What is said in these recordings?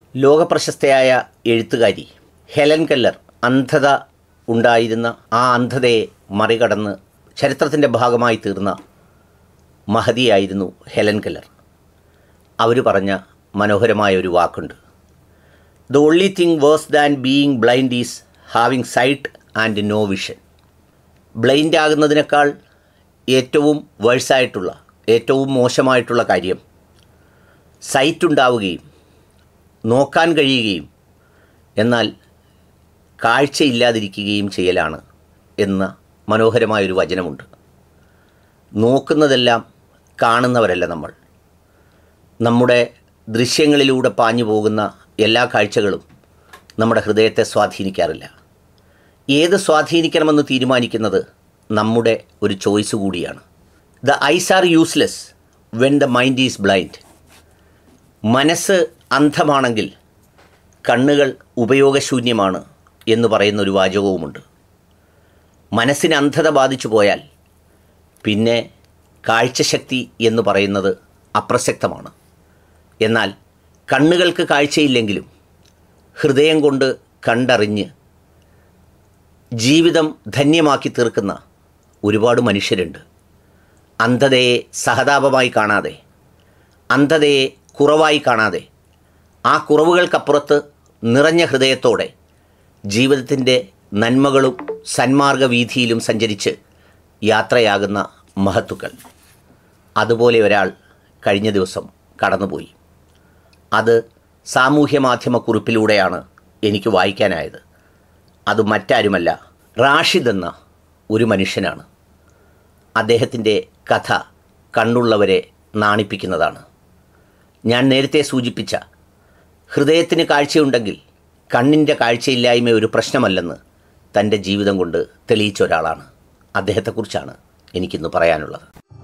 ലോകപ്രശസ്തയായ എഴുത്തുകാരി Helen Keller അന്ധത ഉണ്ടായിരുന്ന ആ അന്ധതയെ മറികടന്ന് ചരിത്രത്തിൻ്റെ ഭാഗമായി തീർന്ന മഹതിയായിരുന്നു ഹെലൻ കെല്ലർ അവർ പറഞ്ഞ മനോഹരമായ ഒരു വാക്കുണ്ട് the only thing worse than being blind is having sight and no vision blind ആകുന്നതിനേക്കാൾ ഏറ്റവും വേഴ്സായിട്ടുള്ള ഏറ്റവും മോശമായിട്ടുള്ള കാര്യം സൈറ്റ് ഉണ്ടാവുകയും നോക്കാൻ കഴിയുകയും എന്നാൽ കാഴ്ചയില്ലാതിരിക്കുകയും ചെയ്യലാണ് എന്ന മനോഹരമായൊരു വചനമുണ്ട് നോക്കുന്നതെല്ലാം കാണുന്നവരല്ല നമ്മൾ നമ്മുടെ ദൃശ്യങ്ങളിലൂടെ പാഞ്ഞു പോകുന്ന എല്ലാ കാഴ്ചകളും നമ്മുടെ ഹൃദയത്തെ സ്വാധീനിക്കാറില്ല ഏത് സ്വാധീനിക്കണമെന്ന് തീരുമാനിക്കുന്നത് നമ്മുടെ ഒരു ചോയ്സ് കൂടിയാണ് the eyes are useless when the mind is blind മനസ്സ് അന്ധമാണെങ്കിൽ കണ്ണുകൾ ഉപയോഗശൂന്യമാണ് എന്ന് പറയുന്ന ഒരു വാചകവുമുണ്ട് മനസ്സിന് അന്ധത ബാധിച്ചു പോയാൽ പിന്നെ കാഴ്ചശക്തി എന്ന് പറയുന്നത് അപ്രസക്തമാണ് എന്നാൽ കണ്ണുകൾക്ക് കാഴ്ചയില്ലെങ്കിലും ഹൃദയം കൊണ്ട് കണ്ടറിഞ്ഞ് ജീവിതം ധന്യമാക്കി തീർക്കുന്ന ഒരുപാട് മനുഷ്യരുണ്ട് അന്ധതയെ സഹതാപമായി കാണാതെ അന്ധതയെ കുറവായി കാണാതെ ആ കുറവുകൾക്കപ്പുറത്ത് നിറഞ്ഞ ഹൃദയത്തോടെ ജീവിതത്തിൻ്റെ നന്മകളും സന്മാർഗ വീതിയിലും സഞ്ചരിച്ച് യാത്രയാകുന്ന മഹത്തുക്കൾ അതുപോലെ ഒരാൾ കഴിഞ്ഞ ദിവസം കടന്നുപോയി അത് സാമൂഹ്യ മാധ്യമ കുറിപ്പിലൂടെയാണ് എനിക്ക് വായിക്കാനായത് അത് മറ്റാരുമല്ല റാഷിദ് എന്ന ഒരു മനുഷ്യനാണ് അദ്ദേഹത്തിൻ്റെ കഥ കണ്ണുള്ളവരെ നാണിപ്പിക്കുന്നതാണ് ഞാൻ നേരത്തെ സൂചിപ്പിച്ച ഹൃദയത്തിന് കാഴ്ചയുണ്ടെങ്കിൽ കണ്ണിൻ്റെ കാഴ്ചയില്ലായ്മ ഒരു പ്രശ്നമല്ലെന്ന് തൻ്റെ ജീവിതം കൊണ്ട് തെളിയിച്ച ഒരാളാണ് അദ്ദേഹത്തെക്കുറിച്ചാണ് എനിക്കിന്ന് പറയാനുള്ളത്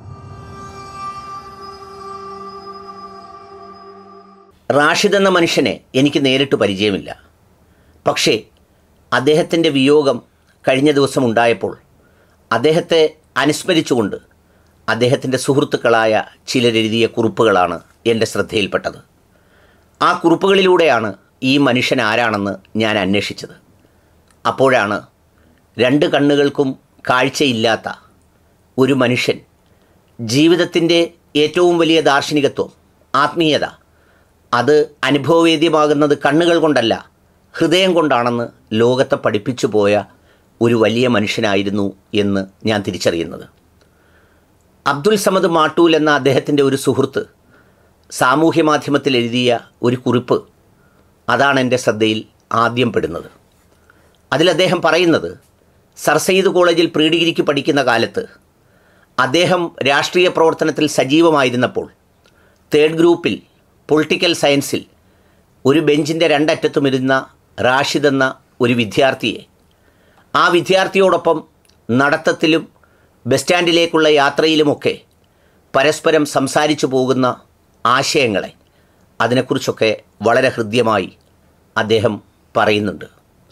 റാഷിദ് എന്ന മനുഷ്യനെ എനിക്ക് നേരിട്ട് പരിചയമില്ല പക്ഷേ അദ്ദേഹത്തിൻ്റെ വിയോഗം കഴിഞ്ഞ ദിവസം ഉണ്ടായപ്പോൾ അദ്ദേഹത്തെ അനുസ്മരിച്ചുകൊണ്ട് അദ്ദേഹത്തിൻ്റെ സുഹൃത്തുക്കളായ ചിലരെഴുതിയ കുറിപ്പുകളാണ് എൻ്റെ ശ്രദ്ധയിൽപ്പെട്ടത് ആ കുറിപ്പുകളിലൂടെയാണ് ഈ മനുഷ്യൻ ആരാണെന്ന് ഞാൻ അന്വേഷിച്ചത് അപ്പോഴാണ് രണ്ട് കണ്ണുകൾക്കും കാഴ്ചയില്ലാത്ത ഒരു മനുഷ്യൻ ജീവിതത്തിൻ്റെ ഏറ്റവും വലിയ ദാർശനികത്വം ആത്മീയത അത് അനുഭവവേദ്യമാകുന്നത് കണ്ണുകൾ കൊണ്ടല്ല ഹൃദയം കൊണ്ടാണെന്ന് ലോകത്തെ പഠിപ്പിച്ചു പോയ ഒരു വലിയ മനുഷ്യനായിരുന്നു എന്ന് ഞാൻ തിരിച്ചറിയുന്നത് അബ്ദുൽ സമദ് മാട്ടൂൽ എന്ന അദ്ദേഹത്തിൻ്റെ ഒരു സുഹൃത്ത് സാമൂഹ്യ മാധ്യമത്തിൽ എഴുതിയ ഒരു കുറിപ്പ് അതാണ് എൻ്റെ ശ്രദ്ധയിൽ ആദ്യം പെടുന്നത് അതിൽ അദ്ദേഹം പറയുന്നത് സർ സയ്യിദ് കോളേജിൽ പ്രീ ഡിഗ്രിക്ക് പഠിക്കുന്ന കാലത്ത് അദ്ദേഹം രാഷ്ട്രീയ പ്രവർത്തനത്തിൽ സജീവമായിരുന്നപ്പോൾ തേർഡ് ഗ്രൂപ്പിൽ പൊളിറ്റിക്കൽ സയൻസിൽ ഒരു ബെഞ്ചിൻ്റെ രണ്ടറ്റത്തും ഇരുന്ന റാഷിദ് എന്ന ഒരു വിദ്യാർത്ഥിയെ ആ വിദ്യാർത്ഥിയോടൊപ്പം നടത്തത്തിലും ബസ് സ്റ്റാൻഡിലേക്കുള്ള യാത്രയിലുമൊക്കെ പരസ്പരം സംസാരിച്ചു പോകുന്ന ആശയങ്ങളെ അതിനെക്കുറിച്ചൊക്കെ വളരെ ഹൃദ്യമായി അദ്ദേഹം പറയുന്നുണ്ട്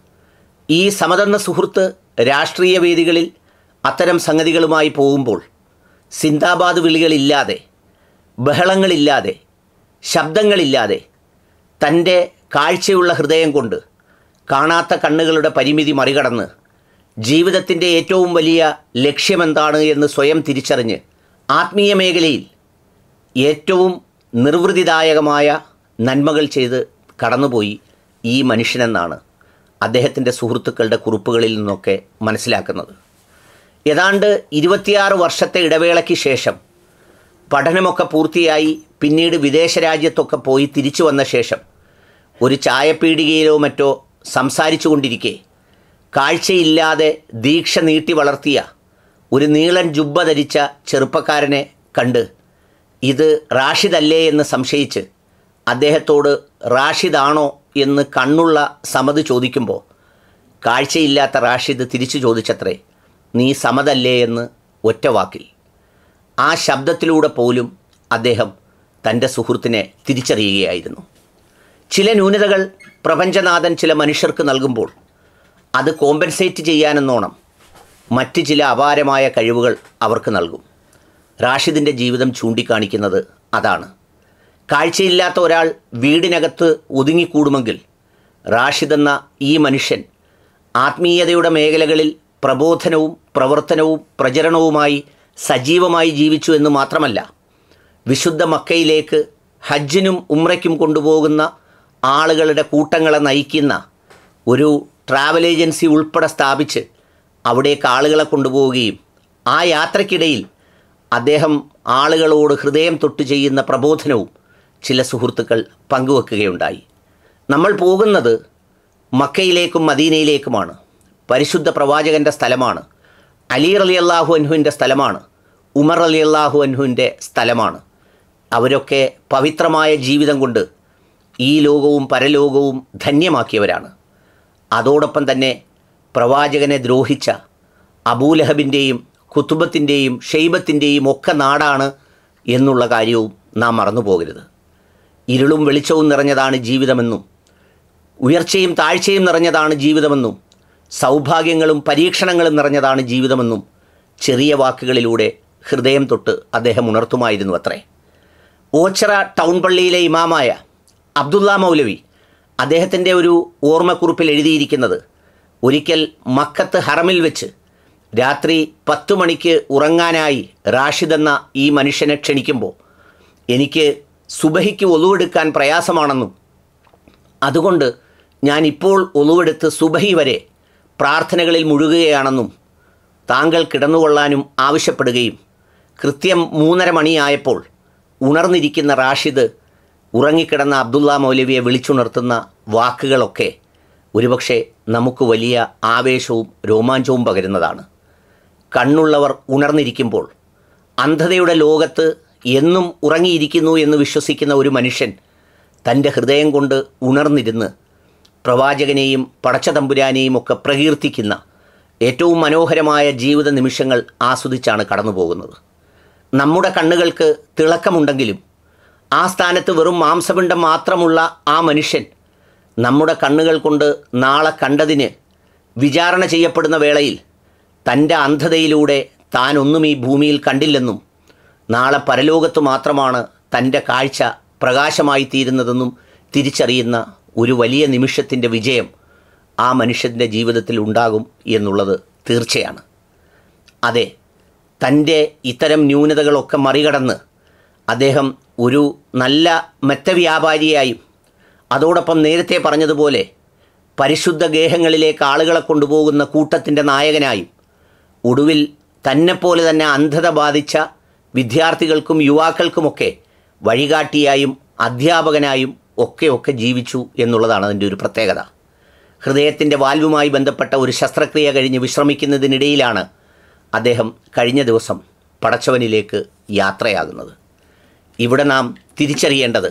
ഈ സമതെന്ന സുഹൃത്ത് രാഷ്ട്രീയ വേദികളിൽ അത്തരം സംഗതികളുമായി പോകുമ്പോൾ സിന്ദാബാദ് വിളികളില്ലാതെ ബഹളങ്ങളില്ലാതെ ശബ്ദങ്ങളില്ലാതെ തൻ്റെ കാഴ്ചയുള്ള ഹൃദയം കൊണ്ട് കാണാത്ത കണ്ണുകളുടെ പരിമിതി മറികടന്ന് ജീവിതത്തിൻ്റെ ഏറ്റവും വലിയ ലക്ഷ്യമെന്താണ് എന്ന് സ്വയം തിരിച്ചറിഞ്ഞ് ആത്മീയ മേഖലയിൽ ഏറ്റവും നിർവൃതിദായകമായ നന്മകൾ ചെയ്ത് കടന്നുപോയി ഈ മനുഷ്യനെന്നാണ് അദ്ദേഹത്തിൻ്റെ സുഹൃത്തുക്കളുടെ കുറിപ്പുകളിൽ നിന്നൊക്കെ മനസ്സിലാക്കുന്നത് ഏതാണ്ട് ഇരുപത്തിയാറ് വർഷത്തെ ഇടവേളയ്ക്ക് ശേഷം പഠനമൊക്കെ പൂർത്തിയായി പിന്നീട് വിദേശ രാജ്യത്തൊക്കെ പോയി തിരിച്ചു വന്ന ശേഷം ഒരു ചായപ്പീടികയിലോ മറ്റോ സംസാരിച്ചു കൊണ്ടിരിക്കെ കാഴ്ചയില്ലാതെ ദീക്ഷ നീട്ടി വളർത്തിയ ഒരു നീളൻ ജുബ്ബ ധരിച്ച ചെറുപ്പക്കാരനെ കണ്ട് ഇത് റാഷിദല്ലേ എന്ന് സംശയിച്ച് അദ്ദേഹത്തോട് റാഷിദാണോ എന്ന് കണ്ണുള്ള സമത് ചോദിക്കുമ്പോൾ കാഴ്ചയില്ലാത്ത റാഷിദ് തിരിച്ചു ചോദിച്ചത്രേ നീ സമതല്ലേ എന്ന് ഒറ്റ വാക്കിൽ ആ ശബ്ദത്തിലൂടെ പോലും അദ്ദേഹം തൻ്റെ സുഹൃത്തിനെ തിരിച്ചറിയുകയായിരുന്നു ചില ന്യൂനതകൾ പ്രപഞ്ചനാഥൻ ചില മനുഷ്യർക്ക് നൽകുമ്പോൾ അത് കോമ്പൻസേറ്റ് ചെയ്യാനെന്നോണം മറ്റ് ചില അപാരമായ കഴിവുകൾ അവർക്ക് നൽകും റാഷിദിൻ്റെ ജീവിതം ചൂണ്ടിക്കാണിക്കുന്നത് അതാണ് കാഴ്ചയില്ലാത്ത ഒരാൾ വീടിനകത്ത് ഒതുങ്ങിക്കൂടുമെങ്കിൽ റാഷിദ് എന്ന ഈ മനുഷ്യൻ ആത്മീയതയുടെ മേഖലകളിൽ പ്രബോധനവും പ്രവർത്തനവും പ്രചരണവുമായി സജീവമായി ജീവിച്ചു എന്ന് മാത്രമല്ല വിശുദ്ധ മക്കയിലേക്ക് ഹജ്ജിനും ഉമ്രയ്ക്കും കൊണ്ടുപോകുന്ന ആളുകളുടെ കൂട്ടങ്ങളെ നയിക്കുന്ന ഒരു ട്രാവൽ ഏജൻസി ഉൾപ്പെടെ സ്ഥാപിച്ച് അവിടേക്ക് ആളുകളെ കൊണ്ടുപോവുകയും ആ യാത്രക്കിടയിൽ അദ്ദേഹം ആളുകളോട് ഹൃദയം തൊട്ട് ചെയ്യുന്ന പ്രബോധനവും ചില സുഹൃത്തുക്കൾ പങ്കുവെക്കുകയുണ്ടായി നമ്മൾ പോകുന്നത് മക്കയിലേക്കും മദീനയിലേക്കുമാണ് പരിശുദ്ധ പ്രവാചകൻ്റെ സ്ഥലമാണ് അലി അലി അള്ളാഹു അൻഹുവിൻ്റെ സ്ഥലമാണ് ഉമർ അലി അള്ളാഹു അൻഹുവിൻ്റെ സ്ഥലമാണ് അവരൊക്കെ പവിത്രമായ ജീവിതം കൊണ്ട് ഈ ലോകവും പരലോകവും ധന്യമാക്കിയവരാണ് അതോടൊപ്പം തന്നെ പ്രവാചകനെ ദ്രോഹിച്ച അബൂലഹബിൻ്റെയും കുത്തുബത്തിൻ്റെയും ഷെയ്ബത്തിൻ്റെയും ഒക്കെ നാടാണ് എന്നുള്ള കാര്യവും നാം മറന്നു പോകരുത് ഇരുളും വെളിച്ചവും നിറഞ്ഞതാണ് ജീവിതമെന്നും ഉയർച്ചയും താഴ്ചയും നിറഞ്ഞതാണ് ജീവിതമെന്നും സൗഭാഗ്യങ്ങളും പരീക്ഷണങ്ങളും നിറഞ്ഞതാണ് ജീവിതമെന്നും ചെറിയ വാക്കുകളിലൂടെ ഹൃദയം തൊട്ട് അദ്ദേഹം ഉണർത്തുമായിരുന്നു അത്രേ ഓച്ചറ ടൗൺ പള്ളിയിലെ ഇമാമായ അബ്ദുള്ള മൗലവി അദ്ദേഹത്തിൻ്റെ ഒരു ഓർമ്മക്കുറിപ്പിൽ എഴുതിയിരിക്കുന്നത് ഒരിക്കൽ മക്കത്ത് ഹറമിൽ വെച്ച് രാത്രി പത്തു മണിക്ക് ഉറങ്ങാനായി റാഷിദ് എന്ന ഈ മനുഷ്യനെ ക്ഷണിക്കുമ്പോൾ എനിക്ക് സുബഹിക്ക് ഒലുവെടുക്കാൻ പ്രയാസമാണെന്നും അതുകൊണ്ട് ഞാൻ ഇപ്പോൾ ഒലുവെടുത്ത് സുബഹി വരെ പ്രാർത്ഥനകളിൽ മുഴുകുകയാണെന്നും താങ്കൾ കിടന്നുകൊള്ളാനും ആവശ്യപ്പെടുകയും കൃത്യം മൂന്നര മണിയായപ്പോൾ ഉണർന്നിരിക്കുന്ന റാഷിദ് ഉറങ്ങിക്കിടന്ന അബ്ദുള്ള മൗലവിയെ വിളിച്ചുണർത്തുന്ന വാക്കുകളൊക്കെ ഒരുപക്ഷെ നമുക്ക് വലിയ ആവേശവും രോമാഞ്ചവും പകരുന്നതാണ് കണ്ണുള്ളവർ ഉണർന്നിരിക്കുമ്പോൾ അന്ധതയുടെ ലോകത്ത് എന്നും ഉറങ്ങിയിരിക്കുന്നു എന്ന് വിശ്വസിക്കുന്ന ഒരു മനുഷ്യൻ തൻ്റെ ഹൃദയം കൊണ്ട് ഉണർന്നിരുന്ന് പ്രവാചകനെയും പടച്ചതമ്പുരാനെയും ഒക്കെ പ്രകീർത്തിക്കുന്ന ഏറ്റവും മനോഹരമായ ജീവിത നിമിഷങ്ങൾ ആസ്വദിച്ചാണ് കടന്നു പോകുന്നത് നമ്മുടെ കണ്ണുകൾക്ക് തിളക്കമുണ്ടെങ്കിലും ആ സ്ഥാനത്ത് വെറും മാംസപിണ്ഡം മാത്രമുള്ള ആ മനുഷ്യൻ നമ്മുടെ കണ്ണുകൾ കൊണ്ട് നാളെ കണ്ടതിന് വിചാരണ ചെയ്യപ്പെടുന്ന വേളയിൽ തൻ്റെ അന്ധതയിലൂടെ താൻ ഒന്നും ഈ ഭൂമിയിൽ കണ്ടില്ലെന്നും നാളെ പരലോകത്ത് മാത്രമാണ് തൻ്റെ കാഴ്ച പ്രകാശമായി തീരുന്നതെന്നും തിരിച്ചറിയുന്ന ഒരു വലിയ നിമിഷത്തിൻ്റെ വിജയം ആ മനുഷ്യൻ്റെ ജീവിതത്തിൽ ഉണ്ടാകും എന്നുള്ളത് തീർച്ചയാണ് അതെ തൻ്റെ ഇത്തരം ന്യൂനതകളൊക്കെ മറികടന്ന് അദ്ദേഹം ഒരു നല്ല മെത്തവ്യാപാരിയായും അതോടൊപ്പം നേരത്തെ പറഞ്ഞതുപോലെ പരിശുദ്ധ ഗേഹങ്ങളിലേക്ക് ആളുകളെ കൊണ്ടുപോകുന്ന കൂട്ടത്തിൻ്റെ നായകനായും ഒടുവിൽ തന്നെപ്പോലെ തന്നെ അന്ധത ബാധിച്ച വിദ്യാർത്ഥികൾക്കും യുവാക്കൾക്കുമൊക്കെ വഴികാട്ടിയായും അധ്യാപകനായും ഒക്കെ ഒക്കെ ജീവിച്ചു എന്നുള്ളതാണ് അതിൻ്റെ ഒരു പ്രത്യേകത ഹൃദയത്തിൻ്റെ വാൽവുമായി ബന്ധപ്പെട്ട ഒരു ശസ്ത്രക്രിയ കഴിഞ്ഞ് വിശ്രമിക്കുന്നതിനിടയിലാണ് അദ്ദേഹം കഴിഞ്ഞ ദിവസം പടച്ചവനിലേക്ക് യാത്രയാകുന്നത് ഇവിടെ നാം തിരിച്ചറിയേണ്ടത്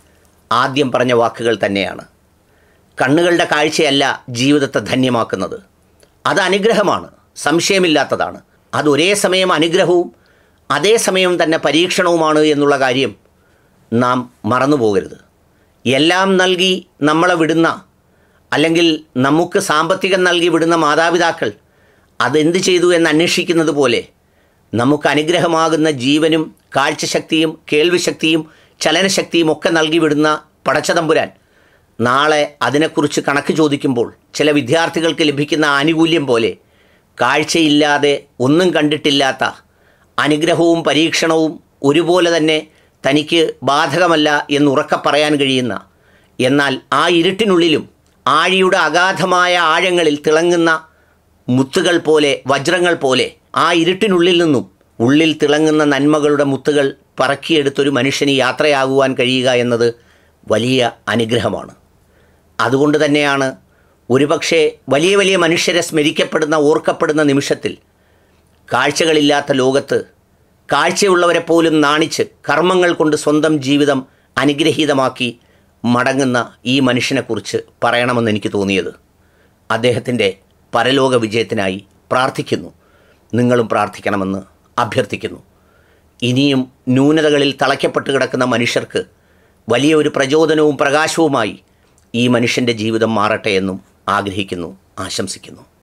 ആദ്യം പറഞ്ഞ വാക്കുകൾ തന്നെയാണ് കണ്ണുകളുടെ കാഴ്ചയല്ല ജീവിതത്തെ ധന്യമാക്കുന്നത് അത് അനുഗ്രഹമാണ് സംശയമില്ലാത്തതാണ് അത് ഒരേ സമയം അനുഗ്രഹവും അതേസമയം തന്നെ പരീക്ഷണവുമാണ് എന്നുള്ള കാര്യം നാം മറന്നു പോകരുത് എല്ലാം നൽകി നമ്മളെ വിടുന്ന അല്ലെങ്കിൽ നമുക്ക് സാമ്പത്തികം നൽകി വിടുന്ന മാതാപിതാക്കൾ അതെന്ത് ചെയ്തു എന്ന് അന്വേഷിക്കുന്നത് പോലെ നമുക്ക് അനുഗ്രഹമാകുന്ന ജീവനും കാഴ്ചശക്തിയും കേൾവിശക്തിയും ചലനശക്തിയും ഒക്കെ നൽകി വിടുന്ന പടച്ചതമ്പുരാൻ നാളെ അതിനെക്കുറിച്ച് കണക്ക് ചോദിക്കുമ്പോൾ ചില വിദ്യാർത്ഥികൾക്ക് ലഭിക്കുന്ന ആനുകൂല്യം പോലെ കാഴ്ചയില്ലാതെ ഒന്നും കണ്ടിട്ടില്ലാത്ത അനുഗ്രഹവും പരീക്ഷണവും ഒരുപോലെ തന്നെ തനിക്ക് ബാധകമല്ല എന്നുറക്കെ പറയാൻ കഴിയുന്ന എന്നാൽ ആ ഇരുട്ടിനുള്ളിലും ആഴിയുടെ അഗാധമായ ആഴങ്ങളിൽ തിളങ്ങുന്ന മുത്തുകൾ പോലെ വജ്രങ്ങൾ പോലെ ആ ഇരുട്ടിനുള്ളിൽ നിന്നും ഉള്ളിൽ തിളങ്ങുന്ന നന്മകളുടെ മുത്തുകൾ പറക്കിയെടുത്തൊരു മനുഷ്യന് യാത്രയാകുവാൻ കഴിയുക എന്നത് വലിയ അനുഗ്രഹമാണ് അതുകൊണ്ട് തന്നെയാണ് ഒരുപക്ഷെ വലിയ വലിയ മനുഷ്യരെ സ്മരിക്കപ്പെടുന്ന ഓർക്കപ്പെടുന്ന നിമിഷത്തിൽ കാഴ്ചകളില്ലാത്ത ലോകത്ത് കാഴ്ചയുള്ളവരെ പോലും നാണിച്ച് കർമ്മങ്ങൾ കൊണ്ട് സ്വന്തം ജീവിതം അനുഗ്രഹീതമാക്കി മടങ്ങുന്ന ഈ മനുഷ്യനെക്കുറിച്ച് പറയണമെന്ന് എനിക്ക് തോന്നിയത് അദ്ദേഹത്തിൻ്റെ പരലോക വിജയത്തിനായി പ്രാർത്ഥിക്കുന്നു നിങ്ങളും പ്രാർത്ഥിക്കണമെന്ന് അഭ്യർത്ഥിക്കുന്നു ഇനിയും ന്യൂനതകളിൽ തളയ്ക്കപ്പെട്ട് കിടക്കുന്ന മനുഷ്യർക്ക് വലിയ ഒരു പ്രചോദനവും പ്രകാശവുമായി ഈ മനുഷ്യൻ്റെ ജീവിതം മാറട്ടെ എന്നും ആഗ്രഹിക്കുന്നു ആശംസിക്കുന്നു